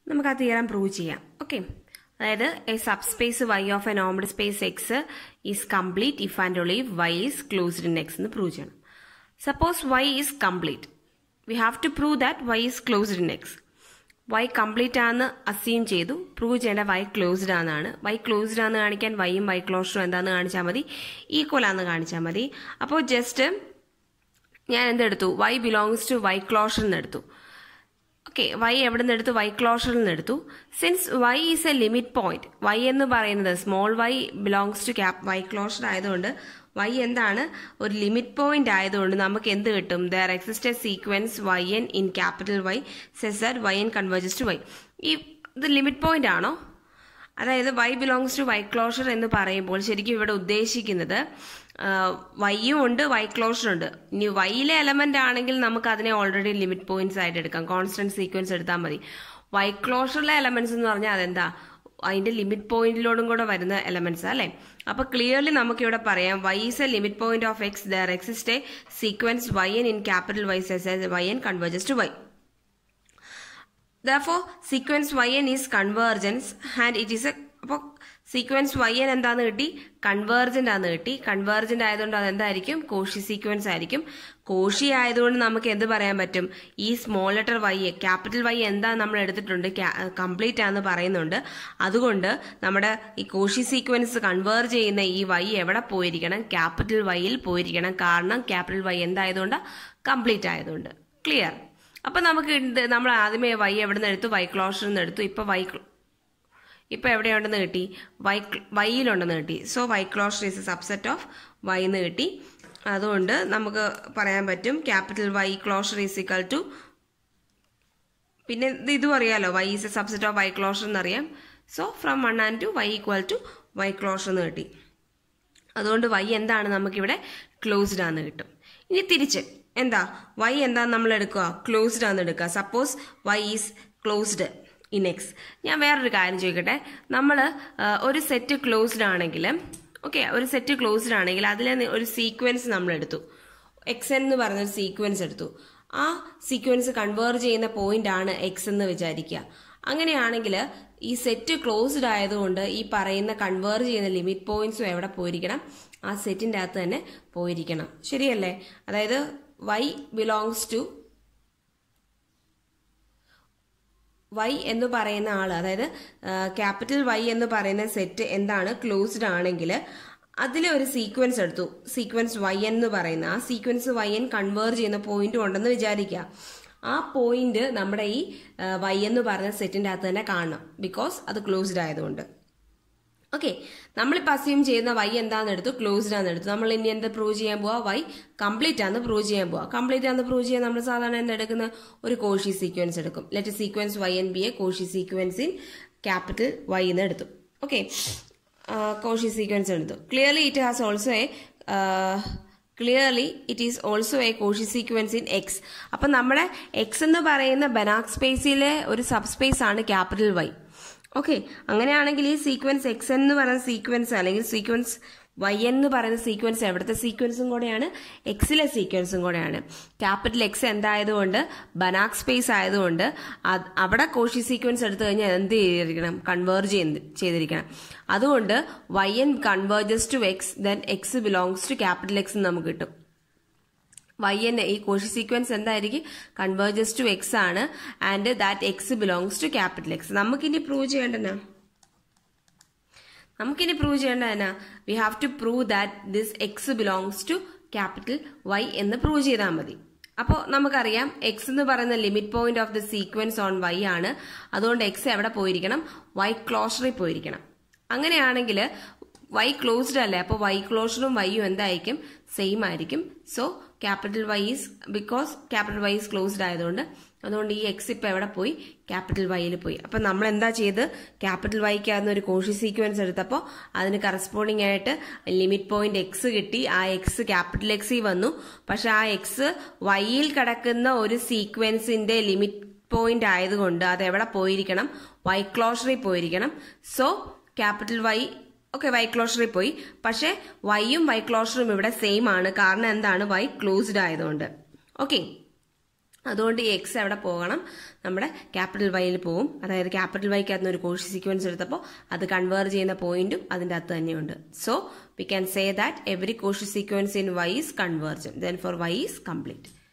നമുക്ക് ആ theorem prove ചെയ്യാം ഓക്കെ അതായത് a subspace Y of a normal space X is complete if and only Y is closed in X എന്ന് prove ചെയ്യണം suppose Y is complete we have to prove that Y is closed in X Y complete ആണെന്ന് assume ചെയ്തു prove ചെയ്യേണ്ട Y closed ആണെന്നാണ് Y closed ആണെന്ന് കാണിക്കാൻ വൈയും Y ക്ലോഷറും എന്താന്ന് കാണിച്ചാൽ മതി ഈക്വൽ ആണെന്ന് കാണിച്ചാൽ മതി അപ്പോൾ ജസ്റ്റ് ഞാൻ എന്തെടുത്തു Y belongs to Y closure എന്ന് എടുത്തു ഓക്കെ വൈ എവിടെ നിന്ന് എടുത്തു വൈ ക്ലോഷറിൽ നിന്ന് എടുത്തു since Y is a limit point Y എന്ന് പറയുന്നത് small Y belongs to cap Y closure ആയതുകൊണ്ട് വൈ എന്താണ് ഒരു ലിമിറ്റ് പോയിന്റ് ആയതുകൊണ്ട് നമുക്ക് എന്ത് കിട്ടും there exist a sequence Y N in capital Y such Y N converges to Y ഈ ഇത് ലിമിറ്റ് പോയിന്റ് ആണോ അതായത് Y belongs to Y closure എന്ന് പറയുമ്പോൾ ശരിക്കും ഇവിടെ ഉദ്ദേശിക്കുന്നത് വൈയും ഉണ്ട് വൈ ക്ലോഷർ ഉണ്ട് ഇനി വൈയിലെ എലമെന്റ് ആണെങ്കിൽ നമുക്ക് അതിനെ ഓൾറെഡി ലിമിറ്റ് പോയിന്റ്സ് ആയിട്ട് എടുക്കാം കോൺസ്റ്റന്റ് സീക്വൻസ് എടുത്താൽ മതി വൈ ക്ലോഷറിലെ എലമെന്റ്സ് എന്ന് പറഞ്ഞാൽ അതെന്താ അതിന്റെ ലിമിറ്റ് പോയിന്റിലോടും കൂടെ വരുന്ന എലമെന്റ്സ് അല്ലേ അപ്പൊ ക്ലിയർലി നമുക്ക് ഇവിടെ പറയാം Y is a limit point of X there exist a sequence Y N in capital Y such Y N converges to Y therefore sequence yn is convergence and it is a അപ്പോൾ sequence Y N എന്താന്ന് കിട്ടി convergent ആന്ന് കിട്ടി convergent ആയതുകൊണ്ട് അത് എന്തായിരിക്കും Cauchy sequence ആയിരിക്കും Cauchy ആയതുകൊണ്ട് നമുക്ക് എന്ത് പറയാൻ പറ്റും ഈ small letter Y capital Y എന്താ നമ്മൾ എടുത്തിട്ടുണ്ട് കംപ്ലീറ്റ് ആന്ന് പറയുന്നുണ്ട് അതുകൊണ്ട് നമ്മുടെ ഈ കോഷി സീക്വൻസ് കൺവേർജ് ചെയ്യുന്ന ഈ വൈ എവിടെ പോയിരിക്കണം ക്യാപിറ്റൽ വൈയിൽ പോയിരിക്കണം കാരണം ക്യാപിറ്റൽ വൈ എന്തായതുകൊണ്ട് കംപ്ലീറ്റ് ആയതുകൊണ്ട് ക്ലിയർ അപ്പൊ നമുക്ക് ഇത് നമ്മൾ ആദ്യമേ വൈ എവിടെ നിന്ന് എടുത്തു വൈ ക്ലോഷറിൽ നിന്ന് എടുത്തു ഇപ്പൊ വൈ ഇപ്പൊ എവിടെയുണ്ടെന്ന് കിട്ടി വൈ വൈയിലുണ്ടെന്ന് കിട്ടി so Y closure is a subset of Y എന്ന് കിട്ടി അതുകൊണ്ട് നമുക്ക് പറയാൻ പറ്റും capital Y closure is equal to പിന്നെ ഇത് ഇതും അറിയാലോ Y is a subset of Y closure എന്നറിയാം so from one and two Y equal to Y closure എന്ന് കിട്ടി അതുകൊണ്ട് വൈ എന്താണ് നമുക്കിവിടെ ക്ലോസ്ഡ് ആണെന്ന് കിട്ടും ഇനി തിരിച്ച് എന്താ വൈ എന്താ നമ്മൾ എടുക്കുക ക്ലോസ്ഡ് ആണെന്ന് എടുക്കുക suppose Y is closed in X ഞാൻ വേറൊരു കാര്യം ചോദിക്കട്ടെ നമ്മൾ ഒരു സെറ്റ് ക്ലോസ്ഡ് ആണെങ്കിൽ ഓക്കെ ഒരു സെറ്റ് ക്ലോസ്ഡ് ആണെങ്കിൽ അതിലെ ഒരു സീക്വൻസ് നമ്മൾ എടുത്തു എക്സ് എന്ന് പറഞ്ഞ ഒരു സീക്വൻസ് എടുത്തു ആ സീക്വൻസ് കൺവേർജ് ചെയ്യുന്ന പോയിന്റ് ആണ് എക്സ് എന്ന് വിചാരിക്കുക അങ്ങനെയാണെങ്കിൽ ഈ സെറ്റ് ക്ലോസ്ഡ് ആയതുകൊണ്ട് ഈ പറയുന്ന കൺവേർജ് ചെയ്യുന്ന ലിമിറ്റ് പോയിന്റ്സും എവിടെ പോയിരിക്കണം ആ സെറ്റിന്റെ അകത്ത് തന്നെ പോയിരിക്കണം ശരിയല്ലേ അതായത് വൈ ബിലോങ്സ് ടു വൈ എന്ന് പറയുന്ന ആൾ അതായത് ക്യാപിറ്റൽ വൈ എന്ന് പറയുന്ന സെറ്റ് എന്താണ് ക്ലോസ്ഡ് ആണെങ്കിൽ അതിലെ ഒരു സീക്വൻസ് എടുത്തു സീക്വൻസ് വൈ എന്ന് പറയുന്ന ആ സീക്വൻസ് വൈ എൻ കൺവേർജ് ചെയ്യുന്ന പോയിന്റ് ഉണ്ടെന്ന് വിചാരിക്കുക ആ പോയിന്റ് നമ്മുടെ ഈ വൈ എന്ന് പറഞ്ഞ സെറ്റിന്റെ അകത്ത് തന്നെ കാണണം ബിക്കോസ് അത് ക്ലോസ്ഡ് ആയതുകൊണ്ട് ഓക്കെ നമ്മളിപ്പോൾ അസ്യൂം ചെയ്യുന്ന വൈ എന്താണെന്ന് എടുത്തു ക്ലോസ്ഡ് ആണെന്ന് എടുത്തു നമ്മൾ ഇനി എന്ത് പ്രൂവ് ചെയ്യാൻ പോവാ വൈ കംപ്ലീറ്റ് ആണെന്ന് പ്രൂവ് ചെയ്യാൻ പോവാ കംപ്ലീറ്റ് ആണെന്ന് പ്രൂവ് ചെയ്യാൻ നമ്മൾ സാധാരണ എന്താ എടുക്കുന്ന ഒരു കോഷി സീക്വൻസ് എടുക്കും let sequence Y N be a Cauchy sequence in capital Y എന്ന് എടുത്തു ഓക്കെ കോഷി സീക്വൻസ് എടുത്തു clearly it has also a clearly it is also a Cauchy sequence in X അപ്പം നമ്മുടെ എക്സ് എന്ന് പറയുന്ന Banach സ്പേസിലെ ഒരു സബ് സ്പേസ് ആണ് ക്യാപിറ്റൽ വൈ ഓക്കെ അങ്ങനെയാണെങ്കിൽ ഈ സീക്വൻസ് എക്സ് എന്ന് പറയുന്ന സീക്വൻസ് അല്ലെങ്കിൽ സീക്വൻസ് വൈ എന്ന് പറയുന്ന സീക്വൻസ് എവിടുത്തെ സീക്വൻസും കൂടെയാണ് എക്സിലെ സീക്വൻസും കൂടെയാണ് ക്യാപിറ്റൽ എക്സ് എന്തായതുകൊണ്ട് ബനാക് സ്പേസ് ആയതുകൊണ്ട് അവിടെ കോഷി സീക്വൻസ് എടുത്തു കഴിഞ്ഞാൽ എന്ത് ചെയ്തിരിക്കണം കൺവേർജ് ചെയ്തിരിക്കണം അതുകൊണ്ട് Y N converges to X then X belongs to capital X നമുക്ക് കിട്ടും വൈ എൻ ഈ കോഷി സീക്വൻസ് എന്തായിരിക്കും കൺവേർജസ് ടു എക്സ് ആണ് and that X belongs to capital X നമുക്കിനി പ്രൂവ് ചെയ്യേണ്ടനാ നമുക്കിനി പ്രൂവ് ചെയ്യേണ്ടതെന്നാ we have to prove that this X belongs to capital Y എന്ന് പ്രൂവ് ചെയ്താൽ മതി അപ്പോൾ നമുക്കറിയാം എക്സ് എന്ന് പറയുന്ന limit point of the sequence on Y ആണ് അതുകൊണ്ട് എക്സ് എവിടെ പോയിരിക്കണം വൈ ക്ലോഷറിൽ പോയിരിക്കണം അങ്ങനെയാണെങ്കിൽ വൈ ക്ലോസ്ഡ് അല്ലേ അപ്പോൾ വൈ ക്ലോഷറും വൈയും എന്തായിരിക്കും സെയിം ആയിരിക്കും so capital Y is because capital Y is closed ആയതുകൊണ്ട് അതുകൊണ്ട് ഈ എക്സ് ഇപ്പം എവിടെ പോയി ക്യാപിറ്റൽ വൈയിൽ പോയി അപ്പം നമ്മൾ എന്താ ചെയ്ത് ക്യാപിറ്റൽ വൈക്കാവുന്ന ഒരു കോഷി സീക്വൻസ് എടുത്തപ്പോൾ അതിന് കറസ്പോണ്ടിങ് ആയിട്ട് ലിമിറ്റ് പോയിന്റ് എക്സ് കിട്ടി ആ എക്സ് ക്യാപിറ്റൽ എക്സിൽ വന്നു പക്ഷെ ആ എക്സ് വൈയിൽ കിടക്കുന്ന ഒരു സീക്വൻസിന്റെ ലിമിറ്റ് പോയിന്റ് ആയതുകൊണ്ട് അത് എവിടെ പോയിരിക്കണം വൈ ക്ലോഷറിൽ പോയിരിക്കണം so capital Y okay Y ക്ലോഷറിൽ പോയി പക്ഷെ വൈയും വൈ ക്ലോഷറും ഇവിടെ സെയിം ആണ് കാരണം എന്താണ് വൈ ക്ലോസ്ഡ് ആയതുകൊണ്ട് ഓക്കെ അതുകൊണ്ട് ഈ എക്സ് എവിടെ പോകണം നമ്മുടെ ക്യാപിറ്റൽ വൈയിൽ പോവും അതായത് ക്യാപിറ്റൽ വൈക്കകത്ത് ഒരു കോഷി സീക്വൻസ് എടുത്തപ്പോൾ അത് കൺവേർ ചെയ്യുന്ന പോയിന്റും അതിൻ്റെ അകത്ത് തന്നെയുണ്ട് so we can say that every Cauchy sequence in Y is convergent then for Y is complete